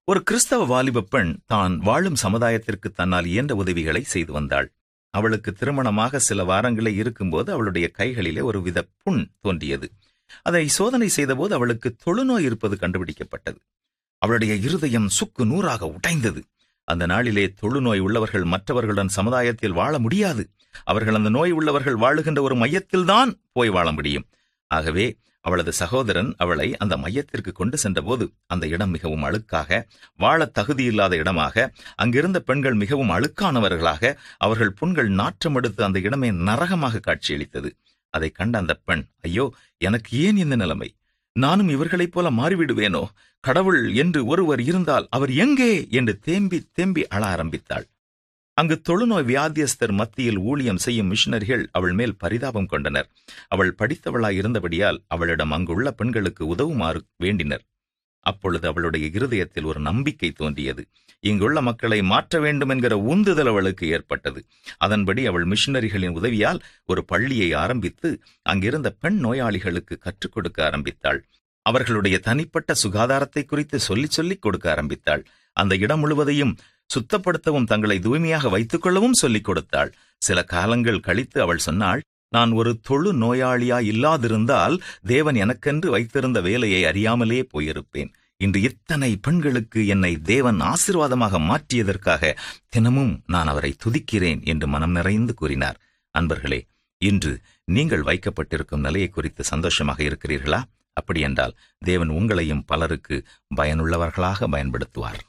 ஒரு கிறிஸ்தவ வாலிப பெண் தான் வாழும் சமுதாயத்திற்கு தன்னால் இயன்ற உதவிகளை செய்து வந்தாள் அவளுக்கு திருமணமாக சில வாரங்களே இருக்கும்போது அவளுடைய கைகளிலே ஒரு வித புண் தோன்றியது அதை சோதனை செய்தபோது அவளுக்கு தொழுநோய் இருப்பது கண்டுபிடிக்கப்பட்டது அவளுடைய இருதயம் சுக்கு நூறாக உடைந்தது அந்த நாளிலே தொழுநோய் உள்ளவர்கள் மற்றவர்களுடன் சமுதாயத்தில் வாழ முடியாது அவர்கள் அந்த நோய் உள்ளவர்கள் வாழுகின்ற ஒரு மையத்தில்தான் போய் வாழ முடியும் ஆகவே அவளது சகோதரன் அவளை அந்த மையத்திற்கு கொண்டு சென்றபோது அந்த இடம் மிகவும் அழுக்காக வாழ தகுதியில்லாத இடமாக அங்கிருந்த பெண்கள் மிகவும் அழுக்கானவர்களாக அவர்கள் புண்கள் நாற்றம் எடுத்து அந்த இடமே நரகமாக காட்சியளித்தது அதை கண்ட அந்த பெண் ஐயோ எனக்கு ஏன் இந்த நிலைமை நானும் இவர்களைப் போல மாறிவிடுவேனோ கடவுள் என்று ஒருவர் இருந்தால் அவர் எங்கே என்று தேம்பி தேம்பி அழ ஆரம்பித்தாள் அங்கு தொழுநோய் வியாதியஸ்தர் மத்தியில் ஊழியம் செய்யும் மிஷனரிகள் அவள் மேல் பரிதாபம் கொண்டனர் அவள் படித்தவளாய் இருந்தபடியால் அவளிடம் அங்குள்ள பெண்களுக்கு உதவுமாறு வேண்டினர் அப்பொழுது அவளுடைய இருதயத்தில் ஒரு நம்பிக்கை தோன்றியது இங்குள்ள மக்களை மாற்ற வேண்டும் என்கிற உந்துதல் அவளுக்கு ஏற்பட்டது அதன்படி அவள் மிஷனரிகளின் உதவியால் ஒரு பள்ளியை ஆரம்பித்து அங்கிருந்த பெண் நோயாளிகளுக்கு கற்றுக் கொடுக்க ஆரம்பித்தாள் அவர்களுடைய தனிப்பட்ட சுகாதாரத்தை குறித்து சொல்லிச் சொல்லிக் கொடுக்க ஆரம்பித்தாள் அந்த இடம் முழுவதையும் சுத்தப்படுத்தவும் தங்களை தூய்மையாக வைத்துக் கொள்ளவும் சொல்லிக் கொடுத்தாள் சில காலங்கள் கழித்து அவள் சொன்னாள் நான் ஒரு தொழு நோயாளியா இல்லாதிருந்தால் தேவன் எனக்கென்று வைத்திருந்த வேலையை அறியாமலே போயிருப்பேன் இன்று இத்தனை பெண்களுக்கு என்னை தேவன் ஆசிர்வாதமாக மாற்றியதற்காக தினமும் நான் அவரை துதிக்கிறேன் என்று மனம் நிறைந்து கூறினார் அன்பர்களே இன்று நீங்கள் வைக்கப்பட்டிருக்கும் நிலையை குறித்து சந்தோஷமாக இருக்கிறீர்களா அப்படியென்றால் தேவன் உங்களையும் பலருக்கு பயனுள்ளவர்களாக பயன்படுத்துவார்